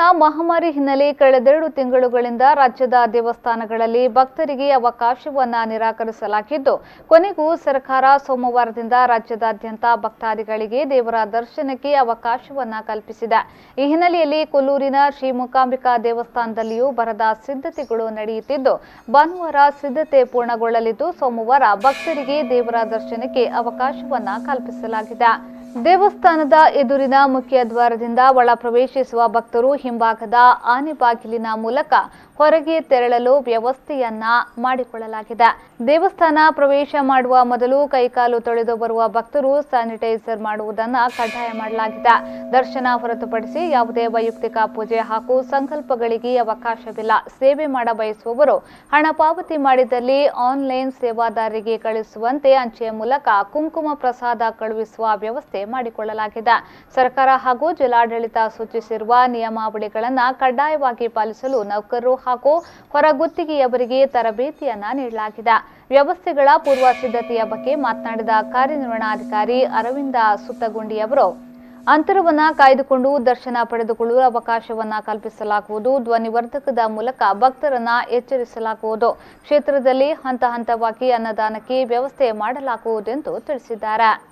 corona ಮಹಾಮಾರಿ ಹಿನ್ನೆಲೆ ಕಳೆದೆರಡು ತಿಂಗಳುಗಳಿಂದ ರಾಜ್ಯದ ದೇವಸ್ಥಾನಗಳಲ್ಲಿ ಭಕ್ತರಿಗೆ ಅವಕಾಶವನ್ನ ನಿರಾಕರಿಸಲಾಗಿದ್ದು ಕೊನೆಗೂ ಸರ್ಕಾರ ಸೋಮವಾರದಿಂದ ರಾಜ್ಯದಾದ್ಯಂತ ಭಕ್ತಾದಿಗಳಿಗೆ ದೇವರ ದರ್ಶನಕ್ಕೆ ಅವಕಾಶವನ್ನ ಕಲ್ಪಿಸಿದೆ ಈ ಹಿನ್ನೆಲೆಯಲ್ಲಿ ಕೊಲ್ಲೂರಿನ ಶ್ರೀ ಮೂಕಾಂಬಿಕಾ ದೇವಸ್ಥಾನದಲ್ಲಿಯೂ ಬರದ ಸಿದ್ಧತೆಗಳು ನಡೆಯುತ್ತಿದ್ದು ಭಾನುವಾರ ಸಿದ್ಧತೆ ಪೂರ್ಣಗೊಳ್ಳಲಿದ್ದು ಸೋಮವಾರ ಭಕ್ತರಿಗೆ ದೇವರ ದರ್ಶನಕ್ಕೆ ಅವಕಾಶವನ್ನ ಕಲ್ಪಿಸಲಾಗಿದೆ ದೇವಸ್ಥಾನದ ಎದುರಿನ ಮುಖ್ಯ ದ್ವಾರದಿಂದ ಒಳ ಪ್ರವೇಶಿಸುವ ಭಕ್ತರು ಹಿಂಭಾಗದ ಆನೆ ಬಾಗಿಲಿನ ಮೂಲಕ ಹೊರಗೆ ತೆರಳಲು ವ್ಯವಸ್ಥೆಯನ್ನ ಮಾಡಿಕೊಳ್ಳಲಾಗಿದೆ ದೇವಸ್ಥಾನ ಪ್ರವೇಶ ಮಾಡುವ ಮೊದಲು ಕೈಕಾಲು ತೊಳೆದು ಬರುವ ಭಕ್ತರು ಸ್ಯಾನಿಟೈಸರ್ ಮಾಡುವುದನ್ನ ಕಡ್ಡಾಯ ಮಾಡಲಾಗಿದೆ ದರ್ಶನ ಹೊರತುಪಡಿಸಿ ಯಾವುದೇ ವೈಯಕ್ತಿಕ ಪೂಜೆ ಹಾಗೂ ಸಂಕಲ್ಪಗಳಿಗೆ ಅವಕಾಶವಿಲ್ಲ ಸೇವೆ ಮಾಡ ಬಯಸುವವರು ಹಣ ಪಾವತಿ ಮಾಡಿದಲ್ಲಿ ಆನ್ಲೈನ್ ಸೇವಾದಾರರಿಗೆ ಕಳುಹಿಸುವಂತೆ ಅಂಚೆಯ ಮೂಲಕ ಕುಂಕುಮ ಪ್ರಸಾದ ಕಳುಹಿಸುವ ವ್ಯವಸ್ಥೆ ಮಾಡಿಕೊಳ್ಳಲಾಗಿದೆ ಸರ್ಕಾರ ಹಾಗೂ ಜಿಲ್ಲಾಡಳಿತ ಸೂಚಿಸಿರುವ ನಿಯಮಾವಳಿಗಳನ್ನು ಕಡ್ಡಾಯವಾಗಿ ಪಾಲಿಸಲು ನೌಕರರು ಹಾಗೂ ಹೊರಗುತ್ತಿಗೆಯವರಿಗೆ ತರಬೇತಿಯನ್ನ ನೀಡಲಾಗಿದೆ ವ್ಯವಸ್ಥೆಗಳ ಪೂರ್ವ ಸಿದ್ಧತೆಯ ಬಗ್ಗೆ ಮಾತನಾಡಿದ ಕಾರ್ಯನಿರ್ವಹಣಾಧಿಕಾರಿ ಅರವಿಂದ ಸುತ್ತಗುಂಡಿ ಅವರು ಅಂತರವನ್ನ ಕಾಯ್ದುಕೊಂಡು ದರ್ಶನ ಪಡೆದುಕೊಳ್ಳುವ ಅವಕಾಶವನ್ನ ಕಲ್ಪಿಸಲಾಗುವುದು ಧ್ವನಿವರ್ಧಕದ ಮೂಲಕ ಭಕ್ತರನ್ನ ಎಚ್ಚರಿಸಲಾಗುವುದು ಕ್ಷೇತ್ರದಲ್ಲಿ ಹಂತ ಹಂತವಾಗಿ ಅನ್ನದಾನಕ್ಕೆ ವ್ಯವಸ್ಥೆ ಮಾಡಲಾಗುವುದೆಂದು ತಿಳಿಸಿದ್ದಾರೆ